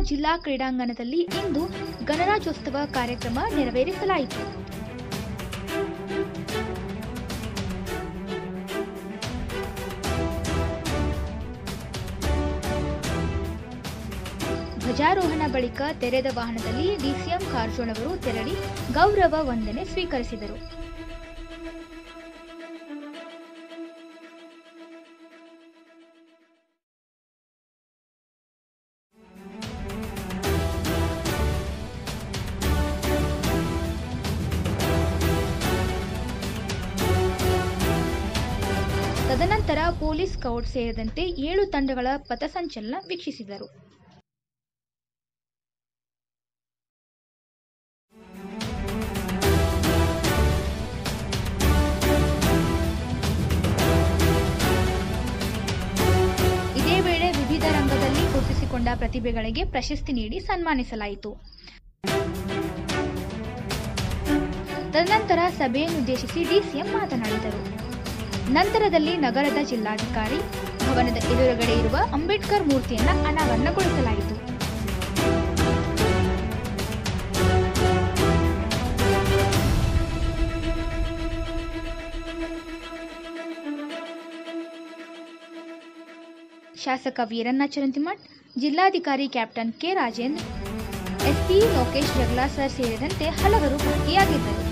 ಜಿಲ್ಲಾ ಕ್ರೀಡಾಂಗಣದಲ್ಲಿ ಇಂದು ಗಣರಾಜ್ಯೋತ್ಸವ ಕಾರ್ಯಕ್ರಮ ನೆರವೇರಿಸಲಾಯಿತು ಧ್ವಜಾರೋಹಣ ಬಳಿಕ ತೆರೆದ ವಾಹನದಲ್ಲಿ ಡಿಸಿಎಂ ಕಾರಜೋಳ ಅವರು ತೆರಳಿ ಗೌರವ ವಂದನೆ ಸ್ವೀಕರಿಸಿದರು ತದನಂತರ ಪೊಲೀಸ್ ಸ್ಕೌಟ್ ಸೇರಿದಂತೆ ಏಳು ತಂಡಗಳ ಪಥಸಂಚಲನ ವೀಕ್ಷಿಸಿದರು ಇದೇ ವೇಳೆ ವಿವಿಧ ರಂಗದಲ್ಲಿ ಗುರುತಿಸಿಕೊಂಡ ಪ್ರತಿಭೆಗಳಿಗೆ ಪ್ರಶಸ್ತಿ ನೀಡಿ ಸನ್ಮಾನಿಸಲಾಯಿತು ತದನಂತರ ಸಭೆಯನ್ನುದ್ದೇಶಿಸಿ ಡಿಸಿಎಂ ಮಾತನಾಡಿದರು ನಂತರದಲ್ಲಿ ನಗರದ ಜಿಲ್ಲಾಧಿಕಾರಿ ಭವನದ ಎದುರುಗಡೆ ಇರುವ ಅಂಬೇಡ್ಕರ್ ಮೂರ್ತಿಯನ್ನು ಅನಾವರಣಗೊಳಿಸಲಾಯಿತು ಶಾಸಕ ವೀರಣ್ಣ ಚರಂತಿಮಠ್ ಜಿಲ್ಲಾಧಿಕಾರಿ captain K Rajendra SP Lokesh Jagalasar ಸೇರಿದಂತೆ ಹಲವರು ಭಾಗಿಯಾಗಿದ್ದರು